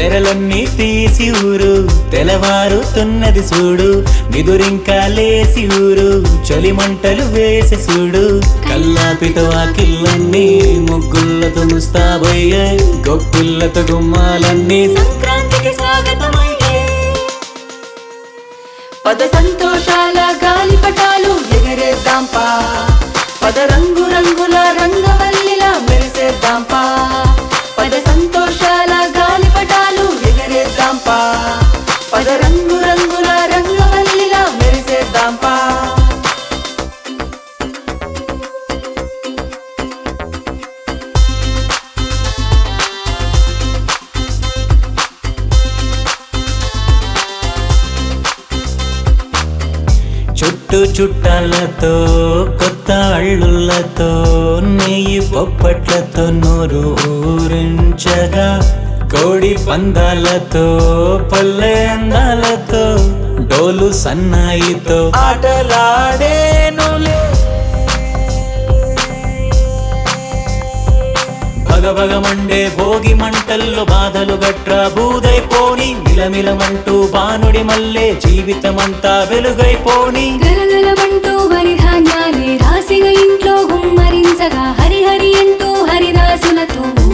తెరలన్నీ తీసి ఊరు తెలవారుతున్నది చూడు నిదురింకా లేసి ఊరు చలి మంటలు వేసి చూడు కల్లాపిత వాకిళ్ళన్నీ ముగ్గులతో ముస్తాబయ్యే గొప్పిళ్ళతో గుమ్మాలన్నీ సంక్రాంతికి స్వాగతమయ్యే పద సంతోషాల గాలిపటాలు ఎగరేద్దాంపా పద రంగు రంగుల రంగవల్లిలా మెరిసేద్దాంపా పద సంతోషాల గాలిపటాలు ఎగరేద్దాంపా పద రంగు రంగుల రంగవల్లిలా మెరిసేద్దాంపా చుట్టు చుట్టాలతో కొత్త అళ్ళులతో నెయ్యి బొప్పట్లతో నోరు ఊరించగా కోడి పందాలతో పల్లె అందాలతో డోలు సన్నాయితో ఆటలాడేనులే భగభగమండే భోగి మంటల్లో బాధలు గట్రా బూదైపోని మిలమిలమంటూ బానుడి మల్లే జీవితమంతా వెలుగైపోని గలగలమంటూ వరిధాన్యాలే రాసిగా ఇంట్లో గుమ్మరించగా హరిహరి అంటూ హరిదాసులతో